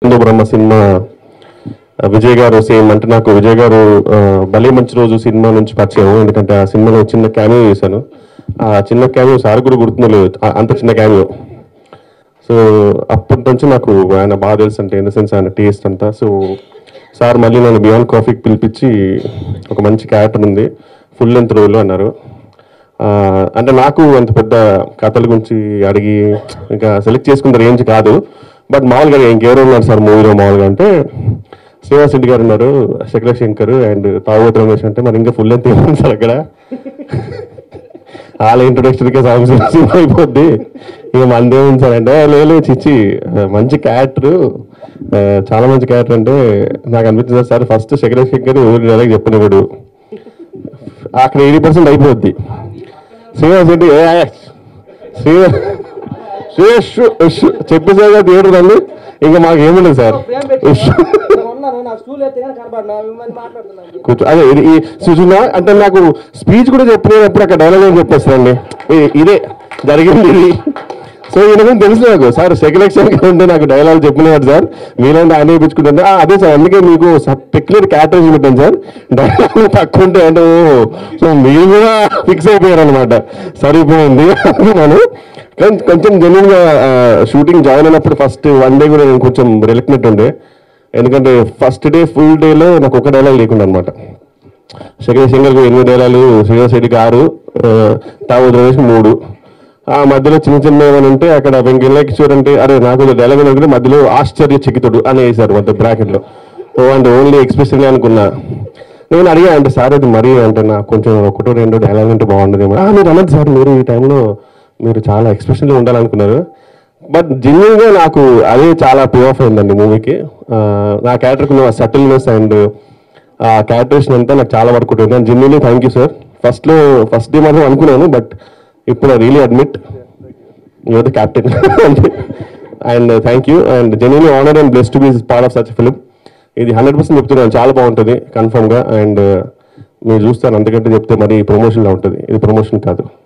హిందూ బ్రహ్మ cinema ఆ, విజయ్ గారు same అంటే నాకు విజయ్ గారు ఆ, భలే మంచి రోజు సినిమా నుంచి పరిచయం ఎందుకంటే ఆ సినిమాలో చిన్న క్యామియో చేశాను ఆ చిన్న క్యామియో సార్ కూడా గుర్తుండలేదు ఆ- అంత చిన్న క్యామియో సో అప్పటి నుంచి నాకు ఆయన బాగా తెలుసు అంటే ఇన్ ద సెన్స్ ఆయన టేస్ట్ అంతా సో సార్ మళ్ళీ నన్ను బియాండ్ కాఫీకి పిలిపించి ఒక మంచి క్యారెక్టర్ ఉంది ఫుల్ లెంత్ రోల్ అన్నారు ఆ, అంటే నాకు అంత పెద్ద కథల గురించి అడిగి ఇంకా సెలెక్ట్ చేసుకున్న రేంజ్ కాదు బట్ మామూలుగా ఇంకెవరు ఉన్నారు సార్ మూవీలో మామూలుగా అంటే శ్రీనివాస్ రెడ్డి గారు ఉన్నారు శకర శంకర్ అండ్ తాగోత్ రమేష్ అంటే మరి ఇంకా ఫుల్ లెంత్ ఏముంది సార్ అక్కడ వాళ్ళ ఇంట్రొడక్షన్ కే సాంగ్స్ అయిపోద్ది ఇక మనదే ఉంది సార్ అంటే లేదు చిచ్చి మంచి క్యారెక్టర్ చాలా మంచి క్యారెక్టర్ అంటే నాకు అనిపించింది సార్ ఫస్ట్ శకర శంకర్ ఊరి నెలకి చెప్పనివాడు అక్కడ ఎయిటీ పర్సెంట్ అయిపోద్ది శ్రీనివాస్ రెడ్డి ఏ శ్రీనివాస్ శ్రీనివాస్ చెప్పేసాగా థియేటర్ రండి ఇంకా మాకు ఏముండదు సార్ ఉష్. ఉన్నాను నాకు స్టూల్ ఎత్తే కానీ కనబడినా మిమ్మల్ని మాట్లాడుతున్నాను కూర్చో అదే ఇది ఈ సుజునా అంటే నాకు స్పీచ్ కూడా చెప్పినప్పుడు అక్కడ డైలాగ్ చెప్పేస్తానండి ఇ- ఇదే జరిగింది ఇది సో ఈయన గురించి తెలుసు నాకు సార్ సెకండ్ ఎక్షన్ ఉంటే నాకు డైలాగ్ చెప్పినాడు సార్ మీలాంటి ఆయన వేయించుకుంటే అదే సార్ అందుకే మీకు పెక్యులర్ క్యాటరేజ్ పెట్టాను సార్ డైలాగ్ తక్కువ ఉంటే అంటే ఓ సో మీరు కూడా ఫిక్స్ అయిపోయారు అనమాట సరిపోయింది అనుకున్నాను కానీ కొంచెం జెన్యున్ గా షూటింగ్ జాయిన్ అయినప్పుడు ఫస్ట్ వన్ డే కూడా నేను కొంచెం రిలక్నెట్ ఉండే ఎందుకంటే ఫస్ట్ డే ఫుల్ డేలో నాకు ఒక డైలాగ్ లేకుండా అనమాట సెకండ్ సింగర్కి ఎనిమిది డైలాలు శ్రీనివాస్ రెడ్డికి ఆరు తావు రమేష్ మూడు ఆ మధ్యలో చిన్న చిన్న ఏమైనా ఉంటే అక్కడ వెంకయ్య కిషోర్ అంటే అరే నాకు డైలాగ్ అనుకుంటే మధ్యలో ఆశ్చర్య చికితుడు అని వేశారు మధ్య బ్రాకెట్లో ఓ అంటే ఓన్లీ ఎక్స్ప్రెషన్ అనుకున్నా నేను అడిగా అంటే సార్ అది మరీ అంటే నాకు కొంచెం ఒకటో రెండో డైలాగ్ అంటే బాగుండదేమో "ఆ, మీరు అన్నది సార్ మీరు ఈ టైంలో మీరు చాలా ఎక్స్ప్రెషన్లో ఉండాలనుకున్నారు బట్ జెన్యున్గా నాకు అదే చాలా పే ఆఫ్ అయిందండి మూవీకి నా క్యారెక్టర్కి సటిల్నెస్ అండ్ ఆ క్యారెక్టరేషన్ అంతా నాకు చాలా వర్క్ ఉంటుంది and genuinely thank you sir ఫస్ట్లో ఫస్ట్ డే మాత్రం అనుకున్నాను బట్ ఇప్పుడు I really admit your the captain and thank you and genuinely honour and bless to be part of such film ఇది హండ్రెడ్ పర్సెంట్ చెప్తున్నాను చాలా బాగుంటుంది కన్ఫర్మ్గా అండ్ మీరు చూస్తారు అంతకంటే చెప్తే మరి ప్రమోషన్లో ఉంటుంది ఇది ప్రమోషన్ కాదు